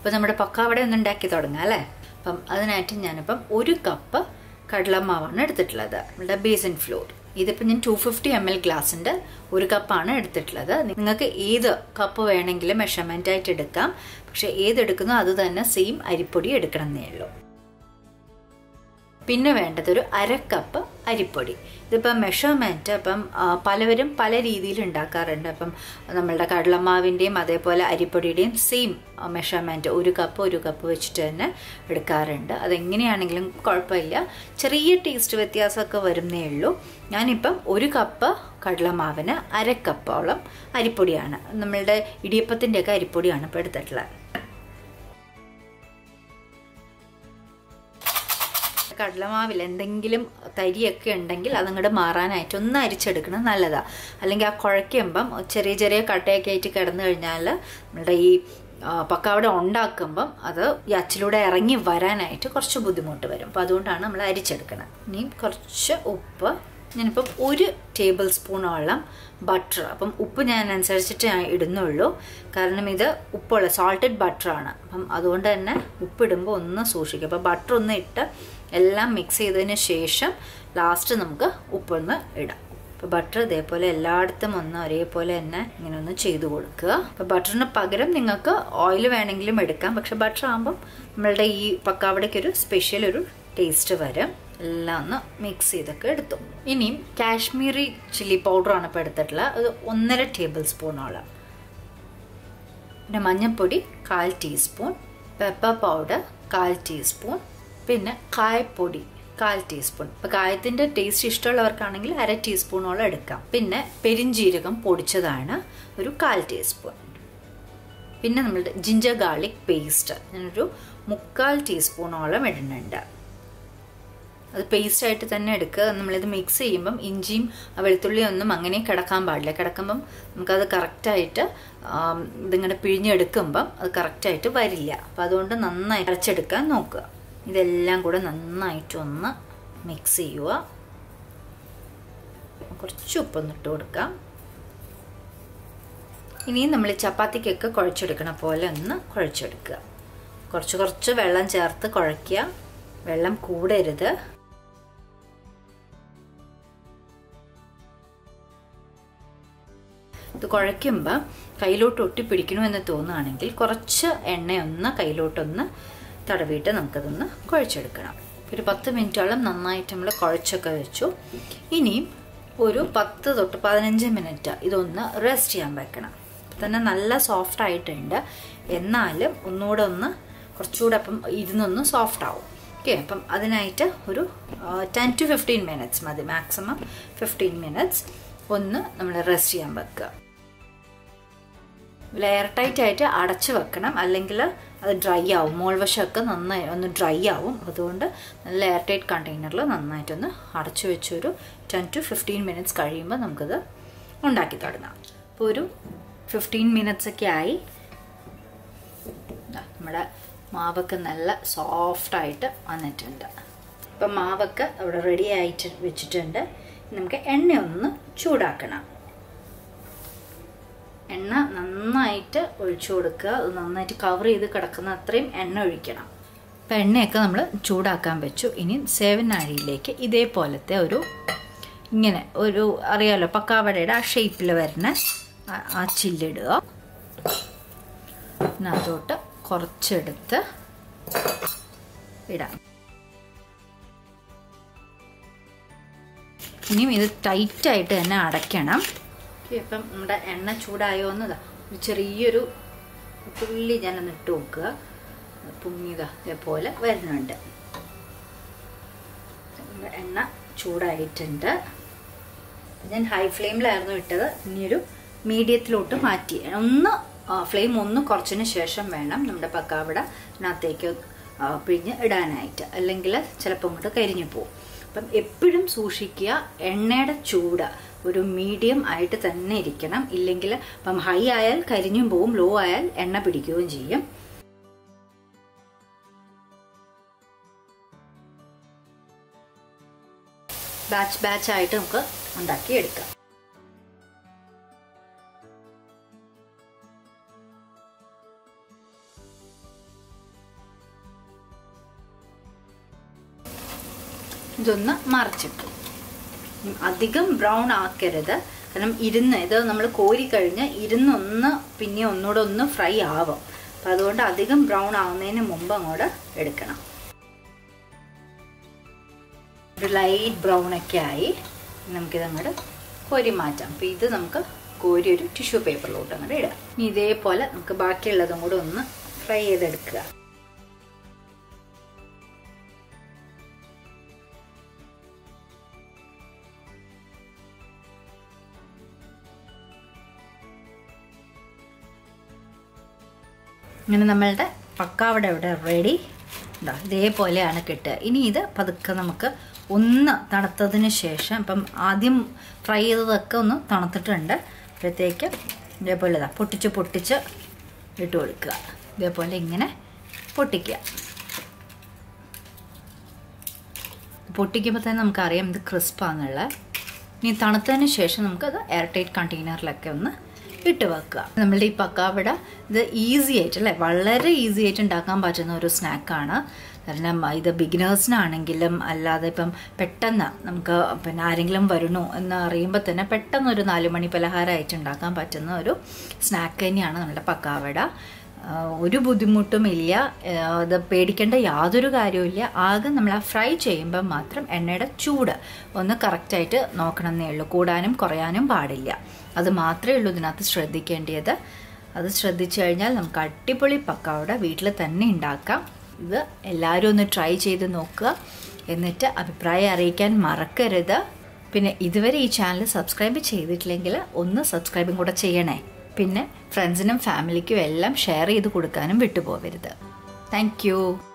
അപ്പോൾ നമ്മുടെ പക്കാവട ഒന്ന് ഉണ്ടാക്കി തുടങ്ങാം അല്ലേ അപ്പം അതിനായിട്ട് ഞാനിപ്പം ഒരു കപ്പ് കടലമാവാണ് എടുത്തിട്ടുള്ളത് നമ്മുടെ ബേസൻ ഫ്ലോർ ഇതിപ്പോൾ ഞാൻ ടു ഫിഫ്റ്റി എം എൽ ഗ്ലാസിൻ്റെ ഒരു കപ്പാണ് എടുത്തിട്ടുള്ളത് നിങ്ങൾക്ക് ഏത് കപ്പ് വേണമെങ്കിലും മെഷർമെൻ്റ് ആയിട്ട് എടുക്കാം പക്ഷേ ഏതെടുക്കുന്നോ അത് തന്നെ സെയിം അരിപ്പൊടി എടുക്കണം എന്നേ ഉള്ളൂ പിന്നെ വേണ്ടത് ഒരു അര കപ്പ് അരിപ്പൊടി ഇതിപ്പം മെഷർമെൻറ്റ് അപ്പം പലവരും പല രീതിയിൽ ഉണ്ടാക്കാറുണ്ട് അപ്പം നമ്മളുടെ കടലമാവിൻ്റെയും അതേപോലെ അരിപ്പൊടിയുടെയും സെയിം മെഷർമെൻറ്റ് ഒരു കപ്പ് ഒരു കപ്പ് വെച്ചിട്ട് തന്നെ എടുക്കാറുണ്ട് അതെങ്ങനെയാണെങ്കിലും കുഴപ്പമില്ല ചെറിയ ടേസ്റ്റ് വ്യത്യാസമൊക്കെ വരുന്നേ ഉള്ളൂ ഞാനിപ്പം ഒരു കപ്പ് കടലമാവിന് അര കപ്പോളം അരിപ്പൊടിയാണ് നമ്മളുടെ ഇടിയപ്പത്തിൻ്റെയൊക്കെ അരിപ്പൊടിയാണ് ഇപ്പോൾ എടുത്തിട്ടുള്ളത് കടലമാവിൽ എന്തെങ്കിലും തരിയൊക്കെ ഉണ്ടെങ്കിൽ അതങ്ങോട്ട് മാറാനായിട്ട് ഒന്ന് അരിച്ചെടുക്കണം നല്ലതാണ് അല്ലെങ്കിൽ ആ കുഴയ്ക്കുമ്പം ചെറിയ ചെറിയ കട്ടയൊക്കെ ആയിട്ട് കിടന്നു കഴിഞ്ഞാൽ നമ്മുടെ ഈ പക്കാവട ഉണ്ടാക്കുമ്പം അത് ഈ അച്ചിലൂടെ ഇറങ്ങി വരാനായിട്ട് കുറച്ച് ബുദ്ധിമുട്ട് വരും അപ്പോൾ അതുകൊണ്ടാണ് നമ്മൾ അരിച്ചെടുക്കണം ഇനി കുറച്ച് ഉപ്പ് ഞാനിപ്പം ഒരു ടേബിൾ സ്പൂണോളം ബട്ടർ അപ്പം ഉപ്പ് ഞാൻ അനുസരിച്ചിട്ട് ഞാൻ ഇടുന്നുള്ളൂ കാരണം ഇത് ഉപ്പുള്ള സാൾട്ടഡ് ബട്ടറാണ് അപ്പം അതുകൊണ്ട് തന്നെ ഉപ്പിടുമ്പോൾ ഒന്ന് സൂക്ഷിക്കുക അപ്പോൾ ബട്ടർ ഒന്ന് ഇട്ട് എല്ലാം മിക്സ് ചെയ്തതിന് ശേഷം ലാസ്റ്റ് നമുക്ക് ഉപ്പൊന്ന് ഇടാം അപ്പോൾ ബട്ടർ ഇതേപോലെ എല്ലായിടത്തും ഒന്ന് ഒരേപോലെ തന്നെ ഇങ്ങനെ ഒന്ന് ചെയ്ത് കൊടുക്കുക അപ്പോൾ ബട്ടറിന് പകരം നിങ്ങൾക്ക് ഓയിൽ വേണമെങ്കിലും എടുക്കാം പക്ഷെ ബട്ടർ ആകുമ്പം നമ്മളുടെ ഈ പക്കാവടയ്ക്ക് ഒരു സ്പെഷ്യൽ ഒരു ടേസ്റ്റ് വരും എല്ലാം ഒന്ന് മിക്സ് ചെയ്തൊക്കെ എടുത്തു ഇനിയും കാശ്മീരി ചില്ലി പൗഡറാണ് ഇപ്പോൾ എടുത്തിട്ടുള്ളത് അത് ഒന്നര ടേബിൾ സ്പൂണോളം പിന്നെ മഞ്ഞൾപ്പൊടി കാൽ ടീസ്പൂൺ പെപ്പർ പൗഡർ കാൽ ടീസ്പൂൺ പിന്നെ കായപ്പൊടി കാൽ ടീസ്പൂൺ ഇപ്പം കായത്തിൻ്റെ ടേസ്റ്റ് ഇഷ്ടമുള്ളവർക്കാണെങ്കിൽ അര ടീസ്പൂണോളം എടുക്കാം പിന്നെ പെരിഞ്ജീരകം പൊടിച്ചതാണ് ഒരു കാൽ ടീസ്പൂൺ പിന്നെ നമ്മളുടെ ജിഞ്ചർ ഗാർലിക് പേസ്റ്റ് ഞാനൊരു മുക്കാൽ ടീസ്പൂണോളം ഇടുന്നുണ്ട് അത് പേസ്റ്റ് ആയിട്ട് തന്നെ എടുക്കുക നമ്മളിത് മിക്സ് ചെയ്യുമ്പം ഇഞ്ചിയും വെളുത്തുള്ളിയും ഒന്നും അങ്ങനെ കിടക്കാൻ പാടില്ല കിടക്കുമ്പം നമുക്കത് കറക്റ്റായിട്ട് ഇതിങ്ങനെ പിഴിഞ്ഞെടുക്കുമ്പം അത് കറക്റ്റായിട്ട് വരില്ല അപ്പം അതുകൊണ്ട് നന്നായി അരച്ചെടുക്കാൻ നോക്കുക ഇതെല്ലാം കൂടെ നന്നായിട്ടൊന്ന് മിക്സ് ചെയ്യുക കുറച്ച് ഉപ്പൊന്ന് ഇട്ട് കൊടുക്കാം ഇനിയും നമ്മൾ ചപ്പാത്തിക്കൊക്കെ കുഴച്ചെടുക്കണ പോലെ ഒന്ന് കുഴച്ചെടുക്കുക കുറച്ച് കുറച്ച് വെള്ളം ചേർത്ത് കുഴയ്ക്കുക വെള്ളം കൂടരുത് ഇത് കുഴയ്ക്കുമ്പോൾ കയ്യിലോട്ട് ഒട്ടിപ്പിടിക്കണു എന്ന് തോന്നുകയാണെങ്കിൽ കുറച്ച് എണ്ണയൊന്ന് കയ്യിലോട്ടൊന്ന് തടവിയിട്ട് നമുക്കതൊന്ന് കുഴച്ചെടുക്കണം ഒരു പത്ത് മിനിറ്റോളം നന്നായിട്ട് നമ്മൾ കുഴച്ചൊക്കെ വെച്ചു ഇനിയും ഒരു പത്ത് തൊട്ട് പതിനഞ്ച് മിനിറ്റ് ഇതൊന്ന് റെസ്റ്റ് ചെയ്യാൻ വെക്കണം തന്നെ നല്ല സോഫ്റ്റ് ആയിട്ടുണ്ട് എന്നാലും ഒന്നുകൂടെ ഒന്ന് കുറച്ചുകൂടെ അപ്പം ഇരുന്നൊന്ന് സോഫ്റ്റ് ആവും ഓക്കെ അപ്പം അതിനായിട്ട് ഒരു ടെൻ ടു ഫിഫ്റ്റീൻ മിനിറ്റ്സ് മതി മാക്സിമം ഫിഫ്റ്റീൻ മിനിറ്റ്സ് ഒന്ന് നമ്മൾ റെസ്റ്റ് ചെയ്യാൻ വെക്കുക ലെയർ ടൈറ്റ് ആയിട്ട് അടച്ചു വെക്കണം അല്ലെങ്കിൽ അത് ഡ്രൈ ആവും മോൾവശമൊക്കെ നന്നായി ഒന്ന് ഡ്രൈ ആവും അതുകൊണ്ട് നല്ല എയർ ടൈറ്റ് കണ്ടെയ്നറിൽ നന്നായിട്ടൊന്ന് അടച്ചു വെച്ചൊരു ടെൻ ടു ഫിഫ്റ്റീൻ മിനിറ്റ്സ് കഴിയുമ്പോൾ നമുക്കത് ഉണ്ടാക്കി തുടങ്ങാം അപ്പോൾ ഒരു ഫിഫ്റ്റീൻ മിനിറ്റ്സ് ഒക്കെ ആയി നമ്മുടെ മാവൊക്കെ നല്ല സോഫ്റ്റായിട്ട് വന്നിട്ടുണ്ട് ഇപ്പം മാവൊക്കെ അവിടെ റെഡി ആയിട്ട് വെച്ചിട്ടുണ്ട് നമുക്ക് എണ്ണ ഒന്ന് ചൂടാക്കണം എണ്ണ നന്നായിട്ട് ഒഴിച്ചു കൊടുക്കുക അത് നന്നായിട്ട് കവർ ചെയ്ത് കിടക്കുന്ന അത്രയും എണ്ണ ഒഴിക്കണം അപ്പം എണ്ണയൊക്കെ നമ്മൾ ചൂടാക്കാൻ വെച്ചു ഇനി സേവനാഴിയിലേക്ക് ഇതേപോലത്തെ ഒരു ഇങ്ങനെ ഒരു അറിയാലോ പക്കാവടയുടെ ആ ഷേപ്പിൽ വരുന്ന ആ ചില്ലിടുക അതിനകത്തോട്ട് കുറച്ചെടുത്ത് ഇടാം ഇനിയും ഇത് ടൈറ്റായിട്ട് തന്നെ അടയ്ക്കണം ഇപ്പം നമ്മുടെ എണ്ണ ചൂടായോ എന്നതാ ഒരു ചെറിയൊരു തുള്ളി ഞാനൊന്ന് ഇട്ട് നോക്കുക പൊങ്ങിയതാ ഇതേപോലെ വരുന്നുണ്ട് എണ്ണ ചൂടായിട്ടുണ്ട് ഞാൻ ഹൈ ഫ്ലെയിമിലായിരുന്നു ഇട്ടത് ഇനിയൊരു മീഡിയത്തിലോട്ട് മാറ്റി ഒന്ന് ഫ്ലെയിം ഒന്ന് കുറച്ചതിന് ശേഷം വേണം നമ്മുടെ പക്കാവട ഇതിനകത്തേക്ക് പിഴിഞ്ഞ് ഇടാനായിട്ട് അല്ലെങ്കിൽ ചിലപ്പോൾ അങ്ങോട്ട് കരിഞ്ഞു പോകും അപ്പം എപ്പോഴും സൂക്ഷിക്കുക എണ്ണയുടെ ചൂട് ഒരു മീഡിയം ആയിട്ട് തന്നെ ഇരിക്കണം ഇല്ലെങ്കിൽ ഇപ്പം ഹൈ ആയാൽ കരിഞ്ഞും പോവും ലോ ആയാൽ എണ്ണ പിടിക്കുകയും ചെയ്യും ബാച്ച് ബാച്ച് ആയിട്ട് നമുക്ക് ഉണ്ടാക്കി എടുക്കാം ഇതൊന്ന് മറിച്ചിട്ടു ഉം, അധികം ബ്രൗൺ ആക്കരുത് കാരണം ഇരുന്ന് ഇത് നമ്മൾ കോരി കഴിഞ്ഞ് ഇരുന്നൊന്ന് പിന്നെ ഒന്നുകൂടെ ഒന്ന് ഫ്രൈ ആവും അപ്പം അതുകൊണ്ട് അധികം ബ്രൗൺ ആവുന്നതിന് മുമ്പ് അങ്ങോട്ട് എടുക്കണം ഒരു ലൈറ്റ് ബ്രൗൺ ഒക്കെ ആയി നമുക്കിത് അങ്ങോട്ട് കോരി മാറ്റാം അപ്പം ഇത് നമുക്ക് കോരി ഒരു ടിഷ്യൂ പേപ്പറിലോട്ട് അങ്ങോട്ട് ഇടാം ഇനി ഇതേപോലെ നമുക്ക് ബാക്കിയുള്ളതും കൂടെ ഒന്ന് ഫ്രൈ ചെയ്തെടുക്കുക ഇങ്ങനെ നമ്മളുടെ പക്കാവിടെ ഇവിടെ റെഡി ഇതാ ഇതേപോലെയാണ് കിട്ടുക ഇനി ഇത് പതുക്കെ നമുക്ക് ഒന്ന് തണുത്തതിന് ശേഷം ഇപ്പം ആദ്യം ഫ്രൈ ചെയ്തതൊക്കെ ഒന്ന് തണുത്തിട്ടുണ്ട് അപ്പോഴത്തേക്ക് ഇതേപോലെ ഇതാ പൊട്ടിച്ച് പൊട്ടിച്ച് ഇട്ട് കൊടുക്കുക ഇതേപോലെ ഇങ്ങനെ പൊട്ടിക്കുക പൊട്ടിക്കുമ്പോൾ തന്നെ നമുക്കറിയാം ഇത് ക്രിസ്പാന്നുള്ളത് ഇനി തണുത്തതിന് ശേഷം നമുക്കത് എയർ ടൈറ്റ് കണ്ടെയ്നറിലൊക്കെ ഒന്ന് ഇട്ട് വെക്കുക നമ്മളുടെ ഈ പക്കാവട ഇത് ഈസി ആയിട്ട് അല്ലേ വളരെ ഈസി ആയിട്ട് ഉണ്ടാക്കാൻ പറ്റുന്ന ഒരു സ്നാക്കാണ് കാരണം ഇത് ബിഗിനേഴ്സിനാണെങ്കിലും അല്ലാതെ ഇപ്പം പെട്ടെന്ന് നമുക്ക് പിന്നെ ആരെങ്കിലും വരണു എന്ന് അറിയുമ്പോൾ തന്നെ പെട്ടെന്ന് ഒരു നാല് മണി പലഹാരമായിട്ട് ഉണ്ടാക്കാൻ പറ്റുന്ന ഒരു സ്നാക്ക് തന്നെയാണ് നമ്മുടെ പക്കാവട ആഹ് ഒരു ബുദ്ധിമുട്ടും ഇല്ല ആഹ് അത് പേടിക്കേണ്ട യാതൊരു കാര്യവുമില്ല ആകെ നമ്മൾ ആ ഫ്രൈ ചെയ്യുമ്പോൾ മാത്രം എണ്ണയുടെ ചൂട് ഒന്ന് കറക്റ്റായിട്ട് നോക്കണമെന്നേ ഉള്ളൂ കൂടാനും കുറയാനും പാടില്ല അത് മാത്രമേ ഉള്ളൂ ഇതിനകത്ത് ശ്രദ്ധിക്കേണ്ടത് അത് ശ്രദ്ധിച്ചു കഴിഞ്ഞാൽ നമുക്ക് അടിപൊളി പക്കാവട വീട്ടിൽ തന്നെ ഉണ്ടാക്കാം ഇത് എല്ലാവരും ഒന്ന് ട്രൈ ചെയ്ത് നോക്കുക എന്നിട്ട് അഭിപ്രായം അറിയിക്കാൻ മറക്കരുത് പിന്നെ ഇതുവരെ ഈ ചാനൽ സബ്സ്ക്രൈബ് ചെയ്തിട്ടില്ലെങ്കിൽ ഒന്ന് സബ്സ്ക്രൈബും കൂടെ ചെയ്യണേ പിന്നെ ഫ്രണ്ട്സിനും ഫാമിലിക്കും എല്ലാം ഷെയർ ചെയ്ത് കൊടുക്കാനും വിട്ടുപോകരുത് താങ്ക്